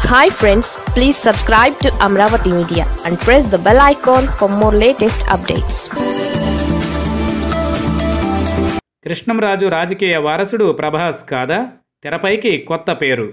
hi friends please subscribe to Amaravati media and press the bell icon for more latest updates Krishnam Raju రాజకీయ వారసుడు ప్రభాస్ కాదా తెరపైకి కొత్త పేరు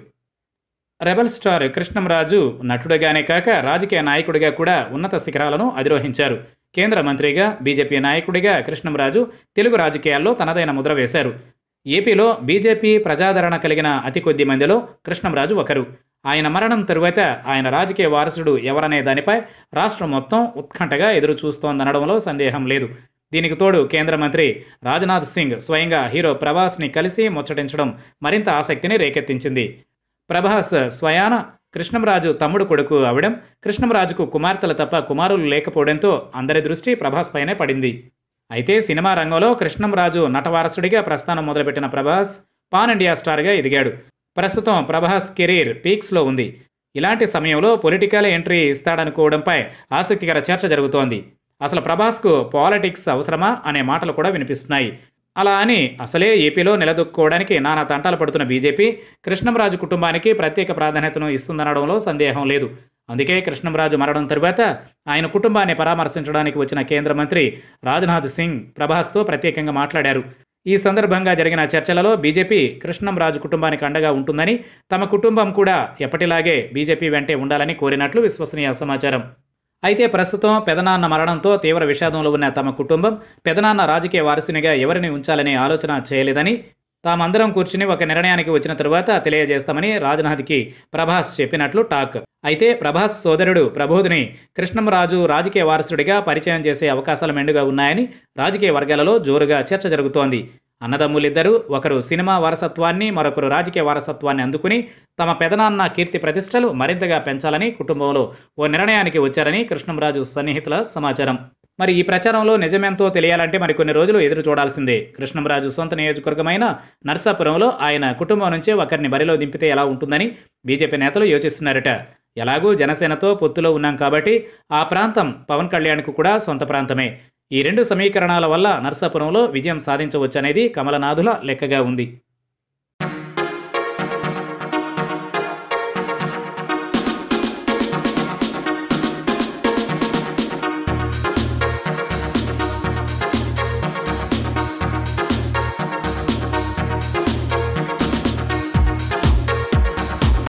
రెబల్ స్టార్ కృష్ణంరాజు నటుడిగానే కాక రాజకీయ నాయకుడిగా కూడా ఉన్నత శిఖరాలను అధిరోహించారు కేంద్ర మంత్రిగా బీజేపీ నాయకుడిగా కృష్ణంరాజు తెలుగు రాజకీయాల్లో తనదైన ముద్ర వేశారు ఏపీలో బీజేపీ ప్రజాదరణ కలిగిన అతి కొద్ది మందిలో కృష్ణంరాజు ఒకరు ఆయన మరణం తరువాత ఆయన రాజకీయ వారసుడు ఎవరనే దానిపై రాష్ట్రం మొత్తం ఉత్కంఠగా ఎదురు చూస్తోందనడంలో సందేహం లేదు దీనికి తోడు కేంద్ర మంత్రి రాజ్నాథ్ సింగ్ స్వయంగా హీరో ప్రభాస్ని కలిసి ముచ్చటించడం మరింత ఆసక్తిని రేకెత్తించింది ప్రభాస్ స్వయాన కృష్ణంరాజు తమ్ముడు కొడుకు అవడం కృష్ణంరాజుకు కుమార్తెలు తప్ప కుమారులు లేకపోవడంతో అందరి దృష్టి ప్రభాస్ పైనే పడింది అయితే సినిమా రంగంలో కృష్ణంరాజు నటవారసుడిగా ప్రస్థానం మొదలుపెట్టిన ప్రభాస్ పాన్ ఇండియా స్టార్గా ఎదిగాడు ప్రస్తుతం ప్రభాస్ కెరీర్ పీక్స్లో ఉంది ఇలాంటి సమయంలో పొలిటికల్ ఎంట్రీ ఇస్తాడనుకోవడంపై ఆసక్తికర చర్చ జరుగుతోంది అసలు ప్రభాస్కు పాలిటిక్స్ అవసరమా అనే మాటలు కూడా వినిపిస్తున్నాయి అలా అని అసలే ఏపీలో నిలదొక్కుకోవడానికి నానా తంటాలు పడుతున్న బీజేపీ కృష్ణంరాజు కుటుంబానికి ప్రత్యేక ప్రాధాన్యతను ఇస్తుందనడంలో సందేహం లేదు అందుకే కృష్ణంరాజు మరణం తరువాత ఆయన కుటుంబాన్ని పరామర్శించడానికి వచ్చిన కేంద్ర మంత్రి రాజ్నాథ్ సింగ్ ప్రభాస్తో ప్రత్యేకంగా మాట్లాడారు ఈ సందర్భంగా జరిగిన చర్చలలో బీజేపీ కృష్ణంరాజు కుటుంబానికి అండగా ఉంటుందని తమ కుటుంబం కూడా ఎప్పటిలాగే బీజేపీ వెంటే ఉండాలని కోరినట్లు విశ్వసనీయ సమాచారం అయితే ప్రస్తుతం పెదనాన్న మరణంతో తీవ్ర విషాదంలో ఉన్న తమ కుటుంబం పెదనాన్న రాజకీయ వారసునిగా ఎవరిని ఉంచాలనే ఆలోచన చేయలేదని తామందరం కూర్చుని ఒక నిర్ణయానికి వచ్చిన తరువాత తెలియజేస్తామని రాజ్నాథ్కి ప్రభాస్ చెప్పినట్లు టాక్ అయితే ప్రభాస్ సోదరుడు ప్రబోధిని కృష్ణంరాజు రాజకీయ వారసుడిగా పరిచయం చేసే అవకాశాలు మెండుగా ఉన్నాయని రాజకీయ వర్గాలలో జోరుగా చర్చ జరుగుతోంది అన్నదమ్ములిద్దరూ ఒకరు సినిమా వారసత్వాన్ని మరొకరు రాజకీయ వారసత్వాన్ని అందుకుని తమ పెదనాన్న కీర్తి ప్రతిష్టలు మరింతగా పెంచాలని కుటుంబంలో ఓ నిర్ణయానికి వచ్చారని కృష్ణంరాజు సన్నిహితుల సమాచారం మరి ఈ ప్రచారంలో నిజమెంతో తెలియాలంటే మరికొన్ని రోజులు ఎదురు చూడాల్సిందే కృష్ణంరాజు సొంత నియోజకవర్గమైన నర్సాపురంలో ఆయన కుటుంబం నుంచే ఒకరిని బరిలో దింపితే ఎలా ఉంటుందని బీజేపీ నేతలు యోచిస్తున్నారట ఎలాగూ జనసేనతో పొత్తులో ఉన్నాం కాబట్టి ఆ ప్రాంతం పవన్ కళ్యాణ్కు కూడా సొంత ప్రాంతమే ఈ రెండు సమీకరణాల వల్ల నర్సాపురంలో విజయం సాధించవచ్చనేది కమలనాథుల లెక్కగా ఉంది